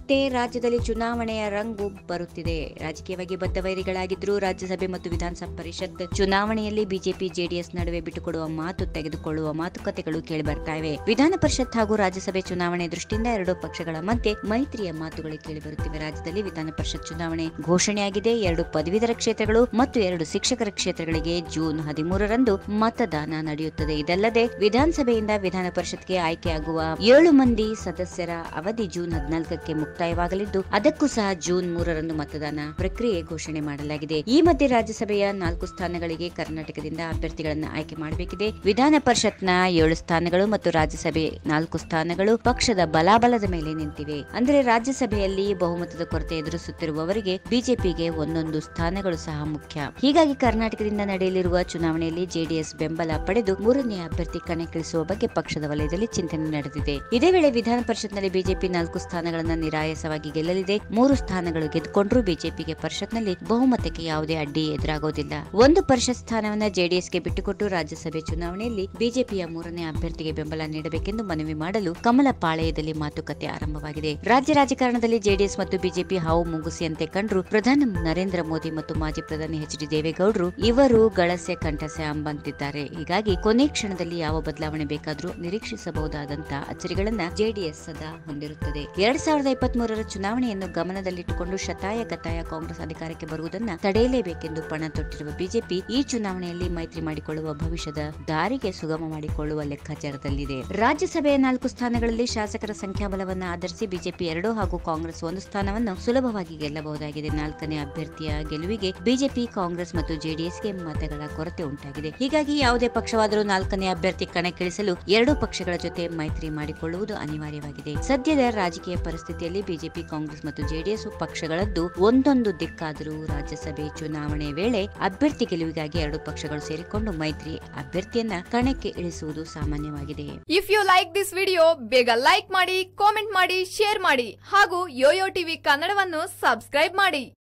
ಮತ್ತೆ ರಾಜ್ಯದಲ್ಲಿ ಚುನಾವಣೆಯ ರಂಗು ಬರುತ್ತಿದೆ ರಾಜಕೀಯವಾಗಿ ಬದ್ಧ ವೈರಿಗಳಾಗಿದ್ದರೂ ರಾಜ್ಯಸಭೆ ಮತ್ತು ವಿಧಾನಸಭಾ ಪರಿಷತ್ ಚುನಾವಣೆಯಲ್ಲಿ ಬಿಜೆಪಿ ಜೆಡಿಎಸ್ ನಡುವೆ ಬಿಟ್ಟುಕೊಡುವ ಮಾತು ತೆಗೆದುಕೊಳ್ಳುವ ಮಾತುಕತೆಗಳು ಕೇಳಿಬರ್ತಾ ಇವೆ ವಿಧಾನ ಪರಿಷತ್ ಹಾಗೂ ರಾಜ್ಯಸಭೆ ಚುನಾವಣೆ ದೃಷ್ಟಿಯಿಂದ ಎರಡೂ ಪಕ್ಷಗಳ ಮಧ್ಯೆ ಮೈತ್ರಿಯ ಮಾತುಗಳು ಕೇಳಿಬರುತ್ತಿವೆ ರಾಜ್ಯದಲ್ಲಿ ವಿಧಾನ ಪರಿಷತ್ ಚುನಾವಣೆ ಘೋಷಣೆಯಾಗಿದೆ ಎರಡು ಪದವೀಧರ ಕ್ಷೇತ್ರಗಳು ಮತ್ತು ಎರಡು ಶಿಕ್ಷಕರ ಕ್ಷೇತ್ರಗಳಿಗೆ ಜೂನ್ ಹದಿಮೂರರಂದು ಮತದಾನ ನಡೆಯುತ್ತದೆ ಇದಲ್ಲದೆ ವಿಧಾನಸಭೆಯಿಂದ ವಿಧಾನ ಪರಿಷತ್ಗೆ ಆಯ್ಕೆಯಾಗುವ ಏಳು ಮಂದಿ ಸದಸ್ಯರ ಅವಧಿ ಜೂನ್ ಹದಿನಾಲ್ಕಕ್ಕೆ ಮುಕ್ತಾಯವಾಗಲಿದ್ದು ಅದಕ್ಕೂ ಸಹ ಜೂನ್ ಮೂರರಂದು ಮತದಾನ ಪ್ರಕ್ರಿಯೆ ಘೋಷಣೆ ಮಾಡಲಾಗಿದೆ ಈ ಮಧ್ಯೆ ರಾಜ್ಯಸಭೆಯ ನಾಲ್ಕು ಸ್ಥಾನಗಳಿಗೆ ಕರ್ನಾಟಕದಿಂದ ಅಭ್ಯರ್ಥಿಗಳನ್ನು ಆಯ್ಕೆ ಮಾಡಬೇಕಿದೆ ವಿಧಾನ ಪರಿಷತ್ನ ಏಳು ಸ್ಥಾನಗಳು ಮತ್ತು ರಾಜ್ಯಸಭೆ ನಾಲ್ಕು ಸ್ಥಾನಗಳು ಪಕ್ಷದ ಬಲಾಬಲದ ಮೇಲೆ ನಿಂತಿವೆ ಅಂದರೆ ರಾಜ್ಯಸಭೆಯಲ್ಲಿ ಬಹುಮತದ ಕೊರತೆ ಎದುರಿಸುತ್ತಿರುವವರಿಗೆ ಬಿಜೆಪಿಗೆ ಒಂದೊಂದು ಸ್ಥಾನಗಳು ಸಹ ಮುಖ್ಯ ಹೀಗಾಗಿ ಕರ್ನಾಟಕದಿಂದ ನಡೆಯಲಿರುವ ಚುನಾವಣೆಯಲ್ಲಿ ಜೆಡಿಎಸ್ ಬೆಂಬಲ ಪಡೆದು ಮೂರನೇ ಅಭ್ಯರ್ಥಿ ಕಣಕ್ಕಿಳಿಸುವ ಬಗ್ಗೆ ಪಕ್ಷದ ವಲಯದಲ್ಲಿ ಚಿಂತನೆ ನಡೆದಿದೆ ಇದೇ ವೇಳೆ ವಿಧಾನ ಪರಿಷತ್ನಲ್ಲಿ ಬಿಜೆಪಿ ನಾಲ್ಕು ಸ್ಥಾನಗಳನ್ನು ನಿರಾಯಸವಾಗಿ ಗೆಲ್ಲಲಿದೆ ಮೂರು ಸ್ಥಾನಗಳು ಗೆದ್ದುಕೊಂಡ್ರೂ ಬಿಜೆಪಿಗೆ ಪರಿಷತ್ನಲ್ಲಿ ಬಹುಮತಕ್ಕೆ ಯಾವುದೇ ಅಡ್ಡಿ ಎದುರಾಗೋದಿಲ್ಲ ಒಂದು ಪರಿಷತ್ ಸ್ಥಾನವನ್ನ ಜೆಡಿಎಸ್ಗೆ ಬಿಟ್ಟುಕೊಟ್ಟು ರಾಜ್ಯಸಭೆ ಚುನಾವಣೆಯಲ್ಲಿ ಬಿಜೆಪಿಯ ಮೂರನೇ ಅಭ್ಯರ್ಥಿಗೆ ಬೆಂಬಲ ನೀಡಬೇಕೆಂದು ಮನವಿ ಮಾಡಲು ಕಮಲ ಪಾಳೆಯದಲ್ಲಿ ಮಾತುಕತೆ ಆರಂಭವಾಗಿದೆ ರಾಜ್ಯ ರಾಜಕಾರಣದಲ್ಲಿ ಜೆಡಿಎಸ್ ಮತ್ತು ಬಿಜೆಪಿ ಹಾವು ಮುಂಗುಸಿಯಂತೆ ಕಂಡ್ರು ಪ್ರಧಾನಿ ನರೇಂದ್ರ ಮೋದಿ ಮತ್ತು ಮಾಜಿ ಪ್ರಧಾನಿ ಎಚ್ ಡಿ ದೇವೇಗೌಡರು ಇವರು ಗಳಸೆ ಕಂಠಸೆ ಅಂಬಂತಿದ್ದಾರೆ ಹೀಗಾಗಿ ಕೊನೆ ಕ್ಷಣದಲ್ಲಿ ಯಾವ ಬದಲಾವಣೆ ಬೇಕಾದರೂ ನಿರೀಕ್ಷಿಸಬಹುದಾದಂತಹ ಅಚ್ಚರಿಗಳನ್ನ ಜೆಡಿಎಸ್ ಸದಾ ಹೊಂದಿರುತ್ತದೆ ಎರಡ್ ಸಾವಿರದ ಇಪ್ಪತ್ತ್ ಮೂರರ ಚುನಾವಣೆಯನ್ನು ಗಮನದಲ್ಲಿಟ್ಟುಕೊಂಡು ಶತಾಯ ಗತಾಯ ಕಾಂಗ್ರೆಸ್ ಅಧಿಕಾರಕ್ಕೆ ಬರುವುದನ್ನ ತಡೆಯಲೇಬೇಕೆಂದು ಪಣ ತೊಟ್ಟಿರುವ ಬಿಜೆಪಿ ಈ ಚುನಾವಣೆಯಲ್ಲಿ ಮೈತ್ರಿ ಮಾಡಿಕೊಳ್ಳುವ ಭವಿಷ್ಯದ ದಾರಿಗೆ ಸುಗಮ ಮಾಡಿಕೊಳ್ಳುವ ಲೆಕ್ಕಾಚಾರದಲ್ಲಿದೆ ರಾಜ್ಯಸಭೆಯ ನಾಲ್ಕು ಸ್ಥಾನಗಳಲ್ಲಿ ಶಾಸಕರ ಸಂಖ್ಯಾಬಲವನ್ನು ಆಧರಿಸಿ ಬಿಜೆಪಿ ಎರಡು ಹಾಗೂ ಕಾಂಗ್ರೆಸ್ ಒಂದು ಸ್ಥಾನವನ್ನು ಸುಲಭವಾಗಿ ಗೆಲ್ಲಬಹುದಾಗಿದೆ ನಾಲ್ಕನೇ ಅಭ್ಯರ್ಥಿಯ ಗೆಲುವಿಗೆ ಬಿಜೆಪಿ ಕಾಂಗ್ರೆಸ್ ಮತ್ತು ಜೆಡಿಎಸ್ಗೆ ಮತಗಳ ಕೊರತೆ ಉಂಟಾಗಿದೆ ಹೀಗಾಗಿ ಯಾವುದೇ ಪಕ್ಷವಾದರೂ ನಾಲ್ಕನೇ ಅಭ್ಯರ್ಥಿ ಕಣಕ್ಕಿಳಿಸಲು ಎರಡೂ ಪಕ್ಷಗಳ ಜೊತೆ ಮೈತ್ರಿ ಮಾಡಿಕೊಳ್ಳುವುದು ಅನಿವಾರ್ಯವಾಗಿದೆ ಸದ್ಯದ ರಾಜಕೀಯ ಪರಿಸ್ಥಿತಿಯಲ್ಲಿ ಬಿಜೆಪಿ ಕಾಂಗ್ರೆಸ್ ಮತ್ತು ಜೆಡಿಎಸ್ ಪಕ್ಷಗಳದ್ದು ಒಂದೊಂದು ದಿಕ್ಕಾದರೂ ರಾಜ್ಯಸಭೆ ಚುನಾವಣೆ ವೇಳೆ ಅಭ್ಯರ್ಥಿ ಗೆಲುವಿಗಾಗಿ ಎರಡು ಪಕ್ಷಗಳು ಸೇರಿಕೊಂಡು ಮೈತ್ರಿ ಅಭ್ಯರ್ಥಿಯನ್ನ ಕಣಕ್ಕೆ ಇಳಿಸುವುದು ಸಾಮಾನ್ಯವಾಗಿದೆ if you like this video ಬೇಗ ಲೈಕ್ ಮಾಡಿ ಕಾಮೆಂಟ್ ಮಾಡಿ ಶೇರ್ ಮಾಡಿ ಹಾಗೂ ಯೋಯೋ ಟಿವಿ ಕನ್ನಡವನ್ನು ಸಬ್ಸ್ಕ್ರೈಬ್ ಮಾಡಿ